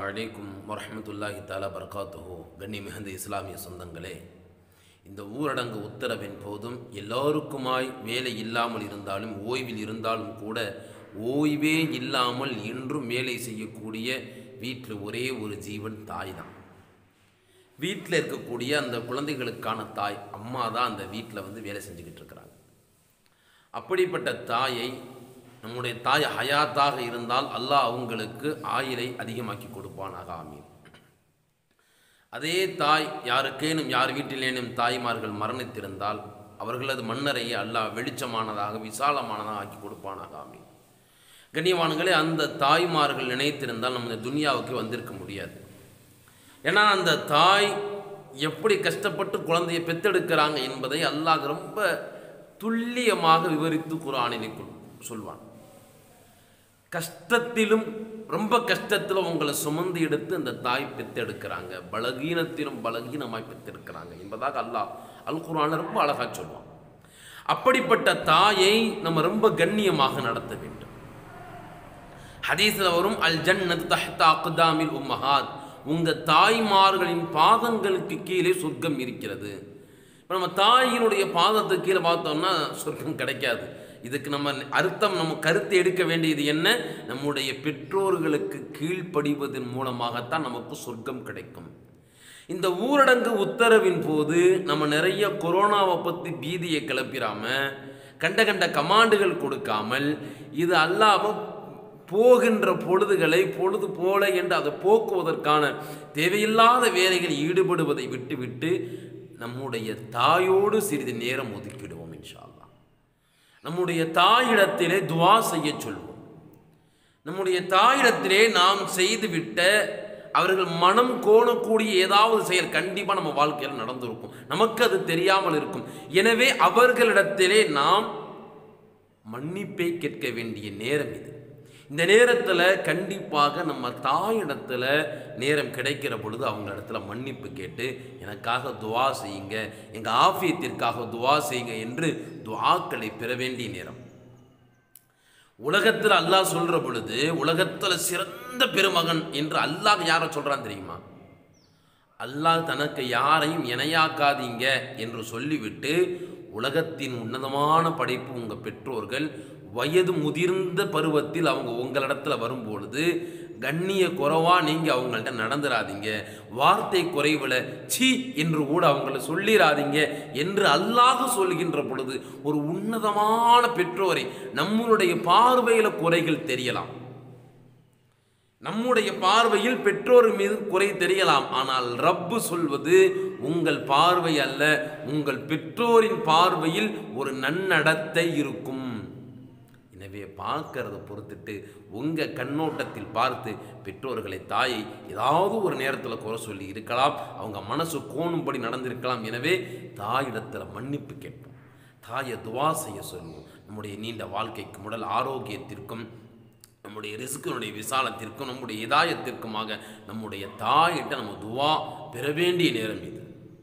அலைக்கும் வரஹமத்துல்லாஹி தாலா பரகாத்துஹோ கண்ணி மிகுந்த இஸ்லாமிய சொந்தங்களே இந்த ஊரடங்கு உத்தரவின் போதும் எல்லோருக்குமாய் வேலை இல்லாமல் இருந்தாலும் ஓய்வில் இருந்தாலும் கூட ஓய்வே இல்லாமல் இன்றும் வேலை செய்யக்கூடிய வீட்டில் ஒரே ஒரு ஜீவன் தாய் தான் வீட்டில் இருக்கக்கூடிய அந்த குழந்தைகளுக்கான தாய் அம்மா தான் அந்த வீட்டில் வந்து வேலை செஞ்சுக்கிட்டு இருக்கிறாங்க அப்படிப்பட்ட தாயை நம்முடைய தாய் ஹயாத்தாக இருந்தால் அல்லாஹ் அவங்களுக்கு ஆயிலை அதிகமாக்கி கொடுப்பானாக ஆமீன் அதே தாய் யாருக்கேனும் யார் வீட்டிலேனும் தாய்மார்கள் மரணித்திருந்தால் அவர்களது மன்னரையை அல்லாஹ் வெளிச்சமானதாக விசாலமானதாக ஆக்கி கொடுப்பானாக ஆமீன் கண்ணியவான்களே அந்த தாய்மார்கள் நினைத்திருந்தால் நம்ம இந்த துனியாவுக்கு வந்திருக்க முடியாது ஏன்னா அந்த தாய் எப்படி கஷ்டப்பட்டு குழந்தையை பெத்தெடுக்கிறாங்க என்பதை அல்லாஹ் ரொம்ப துல்லியமாக விவரித்து குரானினை சொல்வான் கஷ்டத்திலும் ரொம்ப கஷ்டத்திலும் உங்களை சுமந்து எடுத்து அந்த தாய் பெத்தெடுக்கிறாங்க பலகீனத்திலும் பலகீனமாய் பெத்தெடுக்கிறாங்க என்பதாக அல்லாஹ் அல் குரான் ரொம்ப அழகாக சொல்லுவான் அப்படிப்பட்ட தாயை நம்ம ரொம்ப கண்ணியமாக நடத்த வேண்டும் ஹதீஸில் வரும் அல் ஜன்னத் தஹ்தா அக்தாமில் உம்மஹாத் உங்கள் தாய்மார்களின் பாதங்களுக்கு கீழே சொர்க்கம் இருக்கிறது இப்போ நம்ம தாயினுடைய பாதத்துக்கு கீழே பார்த்தோம்னா சொர்க்கம் கிடைக்காது இதுக்கு நம்ம அர்த்தம் நம்ம கருத்து எடுக்க வேண்டியது என்ன நம்முடைய பெற்றோர்களுக்கு கீழ்ப்படிவதன் மூலமாகத்தான் நமக்கு சொர்க்கம் கிடைக்கும் இந்த ஊரடங்கு உத்தரவின் போது நம்ம நிறைய கொரோனாவை பற்றி பீதியை கிளப்பிடாம கண்ட கண்ட கமாண்டுகள் கொடுக்காமல் இது அல்லாமல் போகின்ற பொழுதுகளை பொழுது போல என்று அதை போக்குவதற்கான தேவையில்லாத வேலைகள் ஈடுபடுவதை விட்டுவிட்டு நம்முடைய தாயோடு சிறிது நேரம் ஒதுக்கிடுவோம் இன்ஷா அல்லாஹ் நம்முடைய தாயிடத்திலே துவா செய்ய சொல்வோம் நம்முடைய தாயிடத்திலே நாம் செய்துவிட்ட அவர்கள் மனம் கோணக்கூடிய ஏதாவது செயல் கண்டிப்பாக நம்ம வாழ்க்கையில் நடந்திருக்கும் நமக்கு அது தெரியாமல் இருக்கும் எனவே அவர்களிடத்திலே நாம் மன்னிப்பை கேட்க வேண்டிய நேரம் இது இந்த நேரத்தில் கண்டிப்பாக நம்ம தாயிடத்தில் நேரம் கிடைக்கிற பொழுது அவங்க இடத்துல மன்னிப்பு கேட்டு எனக்காக துவா செய்யுங்க எங்கள் ஆஃபியத்திற்காக துவா செய்யுங்க என்று துவாக்களை பெற வேண்டிய நேரம் உலகத்தில் அல்லாஹ் சொல்கிற பொழுது உலகத்தில் சிறந்த பெருமகன் என்று அல்லாஹ் யாரை சொல்கிறான் தெரியுமா அல்லாஹ் தனக்கு யாரையும் இணையாக்காதீங்க என்று சொல்லிவிட்டு உலகத்தின் உன்னதமான படைப்பு உங்கள் பெற்றோர்கள் வயது முதிர்ந்த பருவத்தில் அவங்க உங்களிடத்துல வரும்பொழுது கண்ணிய குறைவாக நீங்கள் அவங்கள்ட்ட நடந்துடாதீங்க வார்த்தை குறைவில் சி என்று கூட அவங்கள சொல்லிடாதீங்க என்று அல்லாஹ் சொல்கின்ற பொழுது ஒரு உன்னதமான பெற்றோரை நம்மளுடைய பார்வையில் குறைகள் தெரியலாம் நம்முடைய பார்வையில் பெற்றோர் மீது குறை தெரியலாம் ஆனால் ரப்பு சொல்வது உங்கள் பார்வை அல்ல உங்கள் பெற்றோரின் பார்வையில் ஒரு நன்னடத்தை இருக்கும் எனவே பார்க்கறத பொறுத்துட்டு உங்கள் கண்ணோட்டத்தில் பார்த்து பெற்றோர்களை தாயை ஏதாவது ஒரு நேரத்தில் குறை சொல்லி இருக்கலாம் அவங்க மனசு கோணும்படி நடந்திருக்கலாம் எனவே தாயிடத்தில் மன்னிப்பு கேட்போம் தாயை துவா செய்ய சொல்லுவோம் நம்முடைய நீண்ட வாழ்க்கைக்கும் உடல் ஆரோக்கியத்திற்கும் நம்முடைய ரிஸ்கினுடைய விசாலத்திற்கும் நம்முடைய இதாயத்திற்குமாக நம்முடைய தாயிட்ட நம்ம துவா பெற வேண்டிய நேரம் இது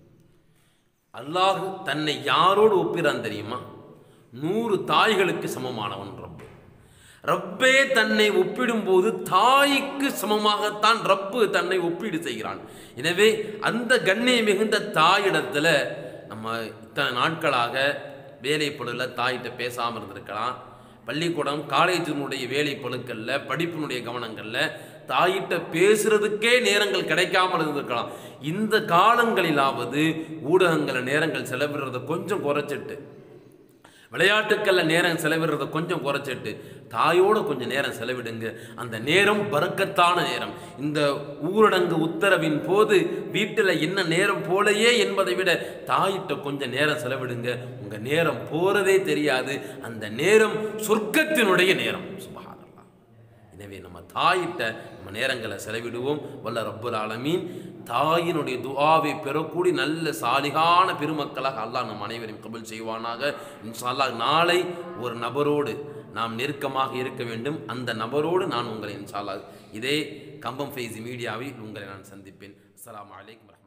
அல்லாஹ் தன்னை யாரோடு ஒப்பிறான் தெரியுமா நூறு தாய்களுக்கு சமமானவன் ரப்பு ரப்பே தன்னை ஒப்பிடும்போது தாய்க்கு சமமாகத்தான் ரப்பு தன்னை ஒப்பீடு செய்கிறான் எனவே அந்த கண்ணை மிகுந்த தாயிடத்தில் நம்ம இத்தனை நாட்களாக வேலைப்பொழுல தாயிட்ட பேசாமல் இருந்திருக்கலாம் பள்ளிக்கூடம் காலேஜினுடைய வேலை பழுக்களில் படிப்பினுடைய கவனங்களில் தாயிட்ட பேசுறதுக்கே நேரங்கள் கிடைக்காமல் இருந்திருக்கலாம் இந்த காலங்களிலாவது ஊடகங்களில் நேரங்கள் செலவிடுறதை கொஞ்சம் குறைச்சிட்டு விளையாட்டுக்களில் நேரம் செலவிடுறதை கொஞ்சம் குறைச்சிட்டு தாயோடு கொஞ்சம் நேரம் செலவிடுங்க அந்த நேரம் பறக்கத்தான நேரம் இந்த ஊரடங்கு உத்தரவின் போது வீட்டில் என்ன நேரம் போலையே என்பதை விட தாயிட்ட கொஞ்சம் நேரம் செலவிடுங்க உங்கள் நேரம் போகிறதே தெரியாது அந்த நேரம் சொர்க்கத்தினுடைய நேரம் சுபஹானல்லா எனவே நம்ம தாயிட்ட நம்ம நேரங்களை செலவிடுவோம் வல்ல ரப்புல் ஆலமீன் தாயினுடைய துஆவை பெறக்கூடிய நல்ல சாலிகான பெருமக்களாக அல்லாஹ் நம் அனைவரையும் கபல் செய்வானாக இன்ஷா அல்லாஹ் நாளை ஒரு நபரோடு நாம் நெருக்கமாக இருக்க வேண்டும் அந்த நபரோடு நான் உங்களை இன்ஷா அல்லாஹ் இதே கம்பம் ஃபைசி மீடியாவில் உங்களை நான் சந்திப்பேன் அஸ்ஸலாமு அலைக்கும் வரஹ்மத்துல்லாஹி